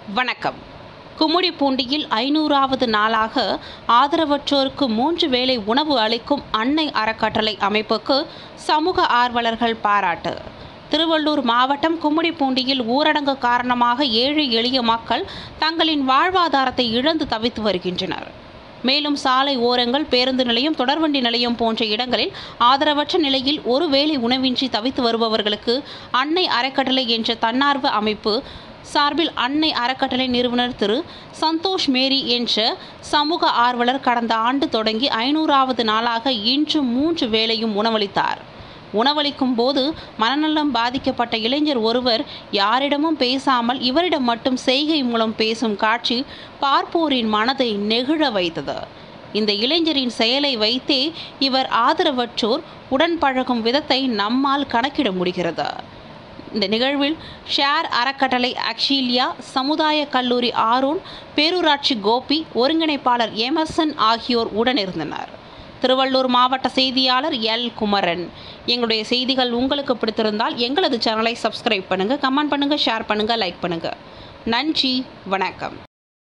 வணக்கம் கும்மிடிப்பூண்டியில் ஐநூறாவது நாளாக ஆதரவற்றோருக்கு மூன்று வேளை உணவு அளிக்கும் அன்னை அறக்கட்டளை அமைப்புக்கு சமூக ஆர்வலர்கள் பாராட்டு திருவள்ளூர் மாவட்டம் கும்மிடிப்பூண்டியில் ஊரடங்கு காரணமாக ஏழை எளிய மக்கள் தங்களின் வாழ்வாதாரத்தை இழந்து தவித்து வருகின்றனர் மேலும் சாலை ஓரங்கள் பேருந்து நிலையம் தொடர்வண்டி நிலையம் போன்ற இடங்களில் ஆதரவற்ற நிலையில் ஒரு வேளை உணவின்றி தவித்து வருபவர்களுக்கு அன்னை அறக்கட்டளை என்ற தன்னார்வ அமைப்பு சார்பில் அன்னை அறக்கட்டளை நிறுவனர் திரு சந்தோஷ் மேரி என்ற சமூக ஆர்வலர் கடந்த ஆண்டு தொடங்கி ஐநூறாவது நாளாக இன்று மூன்று வேளையும் உணவளித்தார் உணவளிக்கும் போது மனநலம் பாதிக்கப்பட்ட இளைஞர் ஒருவர் யாரிடமும் பேசாமல் இவரிடம் மட்டும் செய்கை மூலம் பேசும் காட்சி பார்ப்போரின் மனதை நெகிழ வைத்தது இந்த இளைஞரின் செயலை வைத்தே இவர் ஆதரவற்றோர் உடன் பழகும் விதத்தை நம்மால் கணக்கிட முடிகிறது இந்த நிகழ்வில் ஷேர் அறக்கட்டளை அக்ஷீலியா சமுதாய கல்லூரி ஆரோன் பேரூராட்சி கோபி ஒருங்கிணைப்பாளர் எமர்சன் ஆகியோர் உடனிருந்தனர் திருவள்ளூர் மாவட்ட செய்தியாளர் எல் குமரன் எங்களுடைய செய்திகள் உங்களுக்கு பிடித்திருந்தால் எங்களது சேனலை சப்ஸ்கிரைப் பண்ணுங்கள் கமெண்ட் பண்ணுங்கள் ஷேர் பண்ணுங்கள் லைக் பண்ணுங்கள் நன்றி வணக்கம்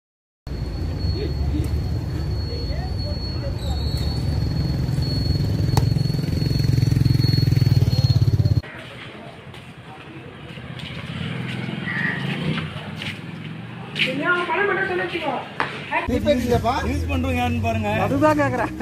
யூஸ் பண்றீங்கன்னு பாருங்க அதுதான் கேக்குறேன்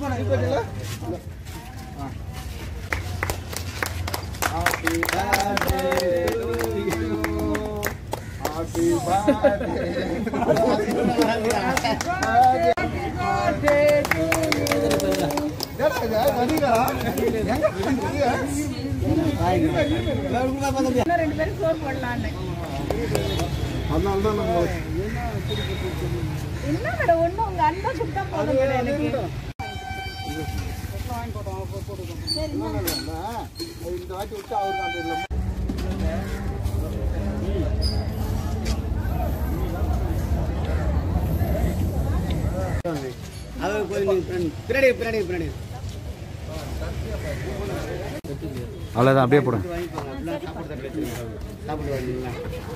என்ன மேடம் ஒண்ணு உங்க அன்பை கொடுத்தா போதும் மேடம் எனக்கு அது கொஞ்சம் பின்னாடி பின்னாடி பின்னாடி அவ்வளோதான் அப்படியே போடுங்க வாங்கிப்பாங்க அப்படிலாம் சாப்பாடு தட்டு வச்சுருக்காங்க சாப்பிட்டு வரீங்களா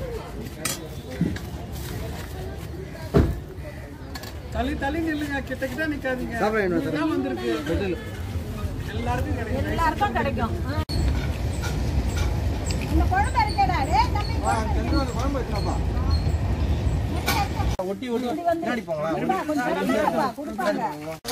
தள்ளி தள்ளி நில்லுங்க கிட்ட கிட்ட நிக்காதீங்க சாப்பிட வேணும் சார் தான் வந்திருக்கு எல்லாருக்கும் கிடைக்கும் எல்லாருக்கும் கிடைக்கும் ஆ. இந்த குழந்தை இருக்கேடா டேய் தம்பி ஒட்டி ஒட்டி பின்னாடி போங்களா கொடுப்பா, கொஞ்சம் கொடுப்பா, கொடுப்பாங்க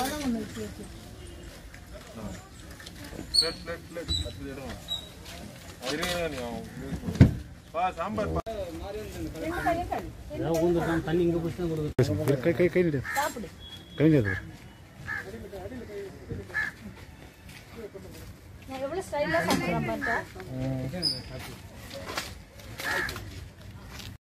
கை கை கை நீடு கை நீடு நான் எவ்வளவு ஸ்டைலா சாப்பிடுறேன் பாருங்க